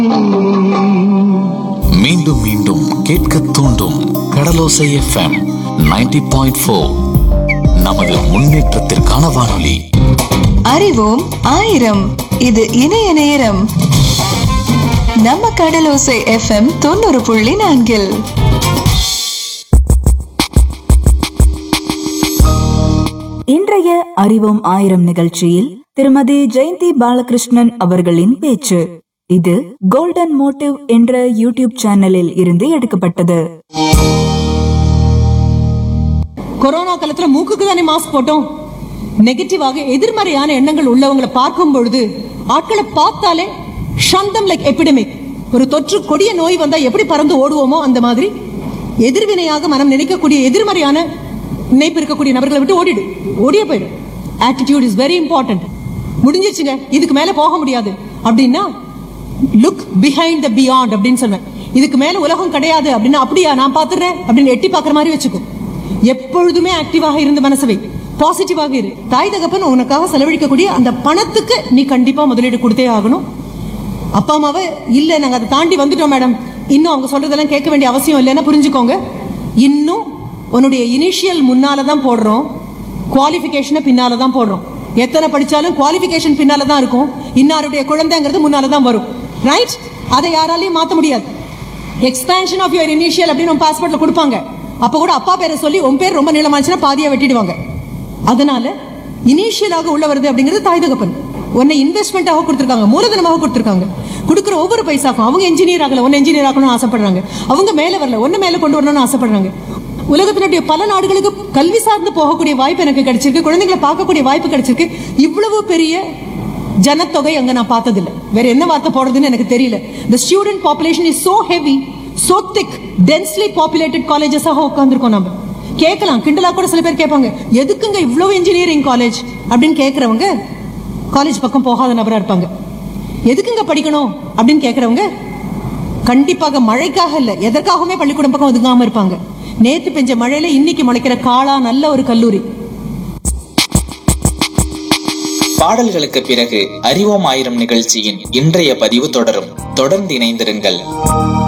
மீண்டும் மீண்டும் கேட்க தூண்டும் கடலோசை எஃப்எம் 90.4 பாயிண்ட் ஃபோர் நமது முன்னேற்றத்திற்கான வானொலி அறிவோம் ஆயிரம் இது இணைய நேரம் நம்ம கடலோசை எஃப்எம் தொண்ணூறு புள்ளி நான்கில் இன்றைய அறிவோம் ஆயிரம் நிகழ்ச்சியில் திருமதி ஜெயந்தி பாலகிருஷ்ணன் அவர்களின் பேச்சு இது கோல்டன் மோட்டிவ் என்ற யூடியூப் சேனலில் இருந்து எடுக்கப்பட்டது கொரோனா காலத்துல மூக்குக்கு தானே மாஸ்க் போட்டோம் நெகட்டிவாக எதிர்மறையான எண்ணங்கள் உள்ளவங்களை பார்க்கும் பொழுது ஆட்களை பார்த்தாலே சந்தம் லைக் எபிடமிக் ஒரு தொற்று கொடிய நோய் வந்தா எப்படி பறந்து ஓடுவோமோ அந்த மாதிரி எதிர்வினையாக மனம் நினைக்கக்கூடிய எதிர்மறையான நினைப்பு இருக்கக்கூடிய நபர்களை விட்டு ஓடிடு ஓடியே போயிடு ஆட்டிடியூட் இஸ் வெரி இம்பார்ட்டன்ட் முடிஞ்சிச்சுங்க இதுக்கு மேல போக முடியாது அப்படின்னா லுக் பிஹைண்ட் த பியாண்ட் அப்படின்னு சொல்வேன் இதுக்கு மேல உலகம் கிடையாது அப்படின்னா அப்படியா நான் பாத்துறேன் அப்படின்னு எட்டி பாக்குற மாதிரி வச்சுக்கோ எப்பொழுதுமே ஆக்டிவாக இருந்து மனசவை பாசிட்டிவாக இரு தாய் தகப்பன் உனக்காக செலவழிக்கக்கூடிய அந்த பணத்துக்கு நீ கண்டிப்பா முதலீடு கொடுத்தே ஆகணும் அப்பா அம்மாவை இல்ல நாங்க அதை தாண்டி வந்துட்டோம் மேடம் இன்னும் அவங்க சொல்றதெல்லாம் கேட்க வேண்டிய அவசியம் இல்லைன்னா புரிஞ்சுக்கோங்க இன்னும் உன்னுடைய இனிஷியல் முன்னால தான் போடுறோம் குவாலிஃபிகேஷனை பின்னால தான் போடுறோம் எத்தனை படிச்சாலும் குவாலிஃபிகேஷன் பின்னால தான் இருக்கும் இன்னாருடைய குழந்தைங்கிறது முன்னால தான் வரும் ரைட் அதை யாராலையும் மாத்த முடியாது எக்ஸ்பேன்ஷன் ஆஃப் யுவர் இனிஷியல் அப்படின்னு உன் பாஸ்போர்ட்ல கொடுப்பாங்க அப்ப கூட அப்பா பேரை சொல்லி உன் பேர் ரொம்ப நீளமாச்சுன்னா பாதியா வெட்டிடுவாங்க அதனால இனிஷியலாக உள்ள வருது அப்படிங்கிறது தாய் தகப்பன் உன்னை இன்வெஸ்ட்மெண்ட்டாக கொடுத்துருக்காங்க மூலதனமாக கொடுத்துருக்காங்க கொடுக்குற ஒவ்வொரு பைசாக்கும் அவங்க இன்ஜினியர் ஆகல ஒன்னு இன்ஜினியர் ஆகணும்னு ஆசைப்படுறாங்க அவங்க மேல வரல ஒன்னு மேல கொண்டு வரணும்னு ஆசைப்படுறாங்க உலகத்தினுடைய பல நாடுகளுக்கு கல்வி சார்ந்து போகக்கூடிய வாய்ப்பு எனக்கு கிடைச்சிருக்கு குழந்தைகளை பார்க்கக்கூடிய வாய்ப்பு கிடைச்சிருக்கு இவ்வளவு பெரிய ஜனத்தொகை அங்க நான் பார்த்ததில்ல வேற என்ன வார்த்தை போடுறதுன்னு எனக்கு தெரியல the student population is so heavy so thick densely populated colleges ஆக உட்கார்ந்துருக்கோம் நம்ம கேட்கலாம் கிண்டலா கூட சில பேர் கேட்பாங்க எதுக்குங்க இவ்வளவு இன்ஜினியரிங் காலேஜ் அப்படின்னு கேட்கறவங்க காலேஜ் பக்கம் போகாத நபரா இருப்பாங்க எதுக்குங்க படிக்கணும் அப்படின்னு கேட்கறவங்க கண்டிப்பாக மழைக்காக இல்ல எதற்காகவுமே பள்ளிக்கூடம் பக்கம் ஒதுங்காம இருப்பாங்க நேத்து பெஞ்ச மழையில இன்னைக்கு முளைக்கிற காளா நல்ல ஒரு கல்லூரி பாடல்களுக்கு பிறகு அறிவோம் ஆயிரம் நிகழ்ச்சியின் இன்றைய பதிவு தொடரும் தொடர்ந்து இணைந்திருங்கள்